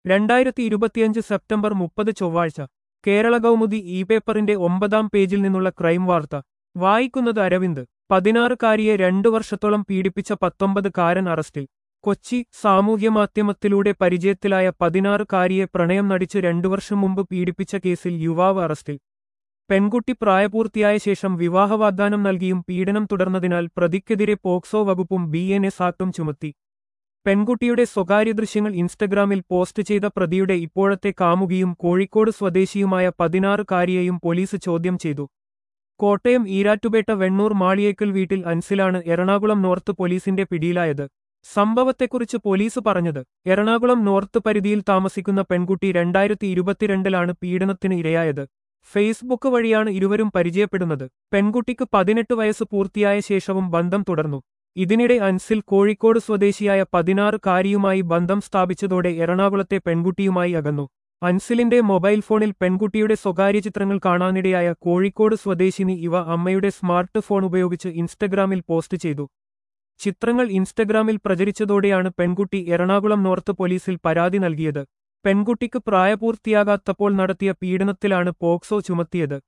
രണ്ടായിരത്തി ഇരുപത്തിയഞ്ച് സെപ്റ്റംബർ മുപ്പത് ചൊവ്വാഴ്ച കേരള കൗമുദി ഇ പേപ്പറിന്റെ ഒമ്പതാം പേജിൽ നിന്നുള്ള ക്രൈം വാർത്ത വായിക്കുന്നത് അരവിന്ദ് പതിനാറുകാരിയെ രണ്ടു വർഷത്തോളം പീഡിപ്പിച്ച പത്തൊമ്പത് കാരൻ അറസ്റ്റിൽ കൊച്ചി സാമൂഹ്യമാധ്യമത്തിലൂടെ പരിചയത്തിലായ പതിനാറുകാരിയെ പ്രണയം നടിച്ച് രണ്ടു വർഷം മുമ്പ് പീഡിപ്പിച്ച കേസിൽ യുവാവ് അറസ്റ്റിൽ പെൺകുട്ടി പ്രായപൂർത്തിയായ ശേഷം വിവാഹ വാഗ്ദാനം നൽകിയും പീഡനം തുടർന്നതിനാൽ പ്രതിക്കെതിരെ പോക്സോ വകുപ്പും ബി എൻ എസ് ആക്ടും ചുമത്തി പെൺകുട്ടിയുടെ സ്വകാര്യ ദൃശ്യങ്ങൾ ഇൻസ്റ്റഗ്രാമിൽ പോസ്റ്റ് ചെയ്ത പ്രതിയുടെ ഇപ്പോഴത്തെ കാമുകിയും കോഴിക്കോട് സ്വദേശിയുമായ പതിനാറുകാരിയെയും പോലീസ് ചോദ്യം ചെയ്തു കോട്ടയം ഈരാറ്റുപേട്ട വെണ്ണൂർ മാളിയേക്കൽ വീട്ടിൽ അൻസിലാണ് എറണാകുളം നോർത്ത് പോലീസിന്റെ പിടിയിലായത് സംഭവത്തെക്കുറിച്ച് പോലീസ് പറഞ്ഞത് എറണാകുളം നോർത്ത് പരിധിയിൽ താമസിക്കുന്ന പെൺകുട്ടി രണ്ടായിരത്തി ഇരുപത്തിരണ്ടിലാണ് പീഡനത്തിന് ഇരയായത് ഫേസ്ബുക്ക് വഴിയാണ് ഇരുവരും പരിചയപ്പെടുന്നത് പെൺകുട്ടിക്ക് പതിനെട്ട് വയസ്സ് പൂർത്തിയായ ശേഷവും ബന്ധം തുടർന്നു ഇതിനിടെ അൻസിൽ കോഴിക്കോട് സ്വദേശിയായ പതിനാറ് കാരിയുമായി ബന്ധം സ്ഥാപിച്ചതോടെ എറണാകുളത്തെ പെൺകുട്ടിയുമായി അകന്നു അൻസിലിന്റെ മൊബൈൽ ഫോണിൽ പെൺകുട്ടിയുടെ സ്വകാര്യ ചിത്രങ്ങൾ കാണാനിടയായ കോഴിക്കോട് സ്വദേശിനി ഇവ അമ്മയുടെ സ്മാർട്ട് ഫോൺ ഉപയോഗിച്ച് ഇൻസ്റ്റഗ്രാമിൽ പോസ്റ്റ് ചെയ്തു ചിത്രങ്ങൾ ഇൻസ്റ്റഗ്രാമിൽ പ്രചരിച്ചതോടെയാണ് പെൺകുട്ടി എറണാകുളം നോർത്ത് പോലീസിൽ പരാതി നൽകിയത് പെൺകുട്ടിക്ക് പ്രായപൂർത്തിയാകാത്തപ്പോൾ നടത്തിയ പീഡനത്തിലാണ് പോക്സോ ചുമത്തിയത്